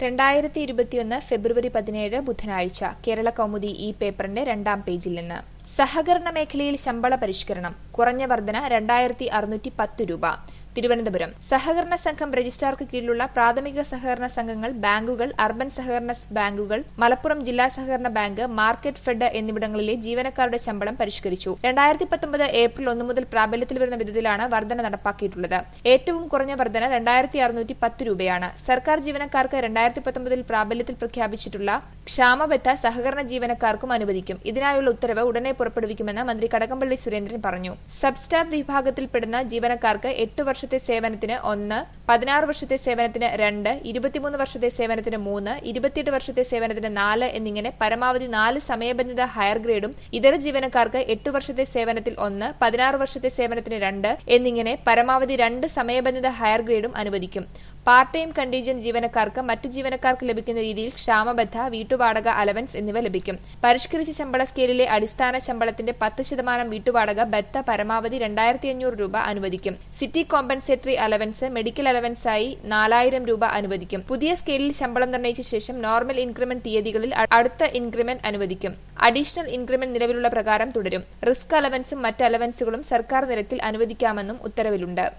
രണ്ടായിരത്തി ഇരുപത്തിയൊന്ന് ഫെബ്രുവരി പതിനേഴ് ബുധനാഴ്ച കേരള കൗമുദി ഈ പേപ്പറിന്റെ രണ്ടാം പേജിൽ നിന്ന് സഹകരണ മേഖലയിൽ ശമ്പള പരിഷ്കരണം കുറഞ്ഞ വർധന രണ്ടായിരത്തി അറുന്നൂറ്റി പത്ത് രൂപ തിരുവനന്തപുരം സഹകരണ സംഘം രജിസ്ട്രാർക്ക് കീഴിലുള്ള പ്രാഥമിക സഹകരണ സംഘങ്ങൾ ബാങ്കുകൾ അർബൻ സഹകരണ ബാങ്കുകൾ മലപ്പുറം ജില്ലാ സഹകരണ ബാങ്ക് മാർക്കറ്റ് ഫെഡ് എന്നിവിടങ്ങളിലെ ജീവനക്കാരുടെ ശമ്പളം പരിഷ്കരിച്ചു രണ്ടായിരത്തി പത്തൊമ്പത് ഏപ്രിൽ ഒന്ന് മുതൽ പ്രാബല്യത്തിൽ വരുന്ന വിധത്തിലാണ് വർധന നടപ്പാക്കിയിട്ടുള്ളത് ഏറ്റവും കുറഞ്ഞ വർധന രണ്ടായിരത്തി അറുന്നൂറ്റി പത്ത് രൂപയാണ് സർക്കാർ ജീവനക്കാർക്ക് രണ്ടായിരത്തി പത്തൊമ്പതിൽ പ്രാബല്യത്തിൽ പ്രഖ്യാപിച്ചിട്ടുള്ള ക്ഷാമബത്ത സഹകരണ ജീവനക്കാർക്കും അനുവദിക്കും ഇതിനായുള്ള ഉത്തരവ് ഉടനെ പുറപ്പെടുവിക്കുമെന്ന് മന്ത്രി കടകംപള്ളി സുരേന്ദ്രൻ പറഞ്ഞു സബ് സ്റ്റാഫ് വിഭാഗത്തിൽപ്പെടുന്ന ജീവനക്കാർക്ക് എട്ട് വർഷത്തെ സേവനത്തിന് ഒന്ന് പതിനാറ് വർഷത്തെ സേവനത്തിന് രണ്ട് ഇരുപത്തിമൂന്ന് വർഷത്തെ സേവനത്തിന് മൂന്ന് ഇരുപത്തിയെട്ട് വർഷത്തെ സേവനത്തിന് നാല് എന്നിങ്ങനെ പരമാവധി നാല് സമയബന്ധിത ഹയർ ഗ്രേഡും ഇതര ജീവനക്കാർക്ക് എട്ട് വർഷത്തെ സേവനത്തിൽ ഒന്ന് പതിനാറ് വർഷത്തെ സേവനത്തിന് രണ്ട് എന്നിങ്ങനെ പരമാവധി രണ്ട് സമയബന്ധിത ഹയർ ഗ്രേഡും അനുവദിക്കും പാർട്ട് ടൈം കണ്ടീജന്റ് ജീവനക്കാർക്ക് മറ്റു ജീവനക്കാർക്ക് ലഭിക്കുന്ന രീതിയിൽ ക്ഷാമബദ്ധ വീട്ടുവാടക അലവൻസ് എന്നിവ ലഭിക്കും പരിഷ്കരിച്ച ശമ്പള സ്കെയിലിലെ അടിസ്ഥാന ശമ്പളത്തിന്റെ പത്ത് ശതമാനം വീട്ടുവാടക ബത്ത പരമാവധി രണ്ടായിരത്തി അഞ്ഞൂറ് രൂപ അനുവദിക്കും സിറ്റി കോമ്പൻസേറ്ററി അലവൻസ് മെഡിക്കൽ അലവൻസായി നാലായിരം രൂപ അനുവദിക്കും പുതിയ സ്കെയിലിൽ ശമ്പളം നിർണ്ണയിച്ച ശേഷം നോർമൽ ഇൻക്രിമെന്റ് തീയതികളിൽ അടുത്ത ഇൻക്രിമെന്റ് അനുവദിക്കും അഡീഷണൽ ഇൻക്രിമെന്റ് നിലവിലുള്ള പ്രകാരം തുടരും റിസ്ക് അലവൻസും മറ്റ് അലവൻസുകളും സർക്കാർ നിരക്കിൽ അനുവദിക്കാമെന്നും ഉത്തരവിലുണ്ട്